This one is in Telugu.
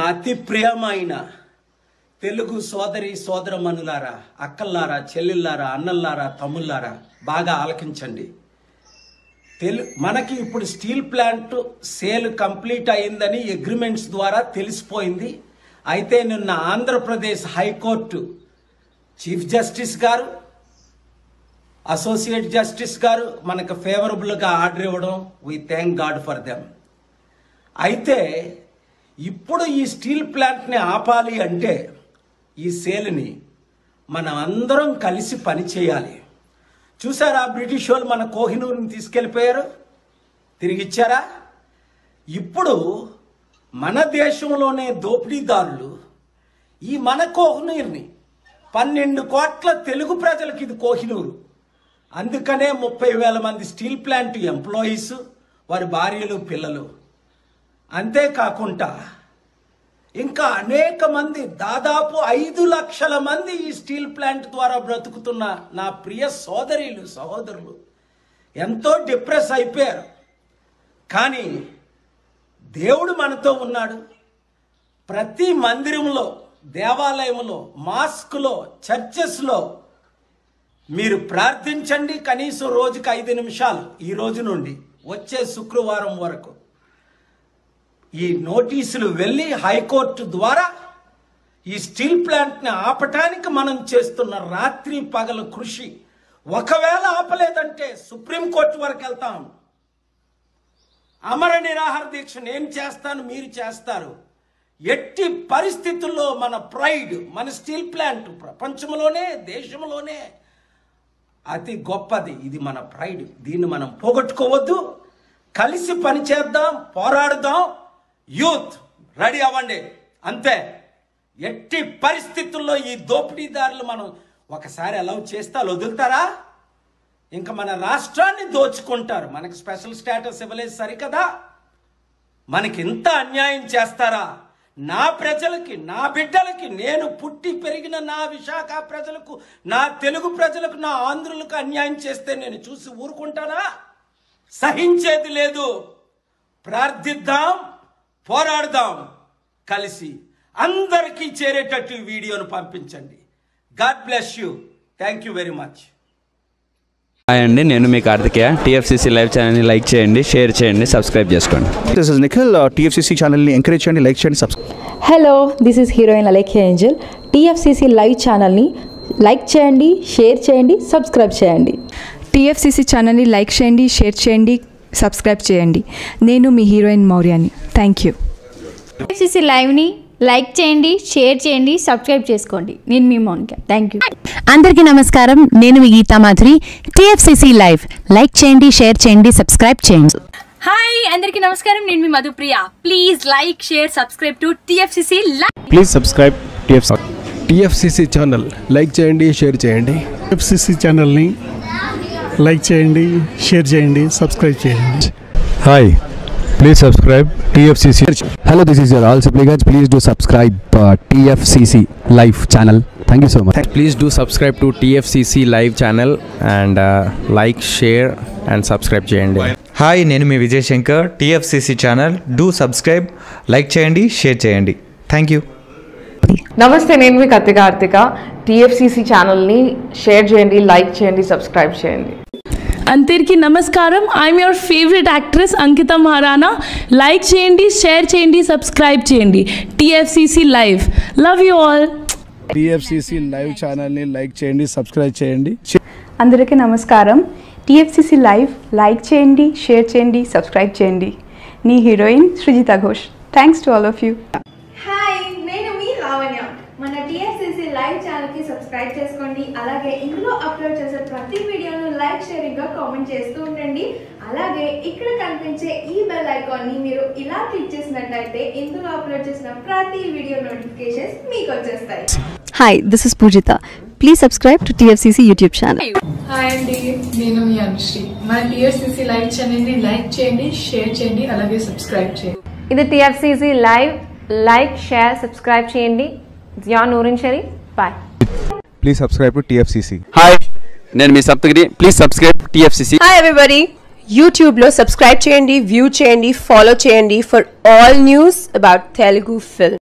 అతి ప్రియమైన తెలుగు సోదరి సోదరమనులారా అక్కల్లారా చెల్లెల్లారా అన్నల్లారా తమ్ముళ్ళారా బాగా ఆలకించండి తెలు మనకి ఇప్పుడు స్టీల్ ప్లాంట్ సేల్ కంప్లీట్ అయిందని అగ్రిమెంట్స్ ద్వారా తెలిసిపోయింది అయితే నిన్న ఆంధ్రప్రదేశ్ హైకోర్టు చీఫ్ జస్టిస్ గారు అసోసియేట్ జస్టిస్ గారు మనకు ఫేవరబుల్గా ఆర్డర్ ఇవ్వడం we thank God for them అయితే ఇప్పుడు ఈ స్టీల్ ప్లాంట్ని ఆపాలి అంటే ఈ సేల్ని మనం అందరం కలిసి పని చేయాలి చూసారా బ్రిటిష్ వాళ్ళు మన కోహినూరుని తీసుకెళ్ళిపోయారు తిరిగి ఇచ్చారా ఇప్పుడు మన దేశంలోనే దోపిడీదారులు ఈ మన కోహినూరుని పన్నెండు కోట్ల తెలుగు ప్రజలకు ఇది కోహినూరు అందుకనే ముప్పై వేల మంది స్టీల్ ప్లాంట్ ఎంప్లాయీస్ వారి భార్యలు పిల్లలు అంతేకాకుండా ఇంకా అనేక మంది దాదాపు ఐదు లక్షల మంది ఈ స్టీల్ ప్లాంట్ ద్వారా బ్రతుకుతున్న నా ప్రియ సోదరీలు సహోదరులు ఎంతో డిప్రెస్ అయిపోయారు కానీ దేవుడు మనతో ఉన్నాడు ప్రతి మందిరంలో దేవాలయంలో మాస్క్లో చర్చెస్లో మీరు ప్రార్థించండి కనీసం రోజుకి ఐదు నిమిషాలు ఈ రోజు నుండి వచ్చే శుక్రవారం వరకు ఈ నోటీసులు వెళ్ళి హైకోర్టు ద్వారా ఈ స్టీల్ ప్లాంట్ని ఆపటానికి మనం చేస్తున్న రాత్రి పగలు కృషి ఒకవేళ ఆపలేదంటే సుప్రీంకోర్టు వరకు వెళ్తాం అమర నిరాహార దీక్ష నేను చేస్తాను మీరు చేస్తారు ఎట్టి పరిస్థితుల్లో మన ప్రైడ్ మన స్టీల్ ప్లాంట్ ప్రపంచంలోనే దేశంలోనే అతి గొప్పది ఇది మన ప్రైడ్ దీన్ని మనం పోగొట్టుకోవద్దు కలిసి పనిచేద్దాం పోరాడుదాం యూత్ రెడీ అవ్వండి అంతే ఎట్టి పరిస్థితుల్లో ఈ దోపిడీదారులు మనం ఒకసారి అలౌ చేస్తే వాళ్ళు వదులుతారా ఇంకా మన రాష్ట్రాన్ని దోచుకుంటారు మనకి స్పెషల్ స్టేటస్ ఇవ్వలేదు సరికదా మనకి ఇంత అన్యాయం చేస్తారా నా ప్రజలకి నా బిడ్డలకి నేను పుట్టి పెరిగిన నా విశాఖ ప్రజలకు నా తెలుగు ప్రజలకు నా ఆంధ్రులకు అన్యాయం చేస్తే నేను చూసి ఊరుకుంటానా సహించేది లేదు ప్రార్థిద్దాం పోరాడదాం కలిసి అందరికీ చేరేటట్టు ఈ వీడియోను పంపించండి God bless you thank you very much hi అండి నేను మీ కార్తికేయ టీఎఫ్సీసీ లైవ్ ఛానల్ని లైక్ చేయండి షేర్ చేయండి సబ్స్క్రైబ్ చేసుకోండి దిస్ ఇస్ నిఖిల్ టీఎఫ్సీసీ ఛానల్ని ఎంకరేజ్ చేయండి లైక్ చేయండి subscribe hello this is heroine Alekhya angel TFCC live ఛానల్ని లైక్ చేయండి షేర్ చేయండి సబ్స్క్రైబ్ చేయండి టీఎఫ్సీసీ ఛానల్ని లైక్ చేయండి షేర్ చేయండి సబ్స్క్రైబ్ చేయండి నేను మీ heroine Mouryani thank you FCC లైవ్ని లైక్ చేయండి షేర్ చేయండి సబ్స్క్రైబ్ చేసుకోండి నేను మీ మౌనిక థ్యాంక్ యూ అందరికీ నమస్కారం నేను మీ Geetha Madhuri TFCC live like చేయండి షేర్ చేయండి సబ్స్క్రైబ్ చేయండి హాయ్ అందరికీ నమస్కారం నేను మీ Madhupriya please like share subscribe to TFCC please subscribe TF TFCC channel like చేయండి షేర్ చేయండి ఎఫ్సిసి ఛానల్ని లైక్ చేయండి షేర్ చేయండి సబ్స్క్రైబ్ చేయండి hi please subscribe TFCC hello this is your all Sipligunj please do subscribe TFCC live channel thank you so much please do subscribe to TFCC live channel and like share and subscribe చేయండి హాయ్ నేను మీ Vijay Shankar TFCC channel do subscribe like చేయండి షేర్ చేయండి థ్యాంక్ యూ నమస్తే నేను మీ కత్తి కార్తిక టీఎఫ్సిసి ఛానల్ని షేర్ చేయండి లైక్ చేయండి సబ్స్క్రైబ్ చేయండి అందరికీ నమస్కారం I'm your favourite actress Ankita Maharana like చేయండి షేర్ చేయండి సబ్స్క్రైబ్ చేయండి TFCC live love you all TFCC live ఛానల్ని లైక్ చేయండి సబ్స్క్రైబ్ చేయండి అందరికీ నమస్కారం టీఎఫ్సీసీ లైవ్ లైక్ చేయండి షేర్ చేయండి సబ్స్క్రైబ్ చేయండి నీ heroine Srijita Ghosh thanks to all of you hi నేను మీ లావణ్య మన టిఎస్సిసి లైవ్ ఛానల్కి సబ్స్క్రైబ్ చేసుకోండి అలాగే ఇందులో అప్లోడ్ చేసే ప్రతి వీడియోను లైక్ షేరింగ్గా కామెంట్ చేస్తూ ఉండండి అలాగే ఇక్కడ కనిపించే ఈ బెల్ ఐకాన్ని మీరు ఇలా క్లిక్ చేసినట్టయితే ఇందులో అప్లోడ్ చేసిన ప్రతి వీడియో నోటిఫికేషన్స్ మీకు వచ్చేస్తాయి hi this is Poojitha please subscribe to TFCC YouTube channel hi అండి నేను మీ అనుశ్రీ మన టిఎస్సిసి లైవ్ ఛానల్ని లైక్ చేయండి షేర్ చేయండి అలాగే సబ్స్క్రైబ్ చేయండి ఇది TFCC live like share subscribe చేయండి Zia Noorin Sharif bye please subscribe to TFCC hi నేను మీ Saptagiri please subscribe TFCC hi everybody యూట్యూబ్లో సబ్స్క్రైబ్ చేయండి వ్యూ చేయండి ఫాలో చేయండి for all news about Telugu film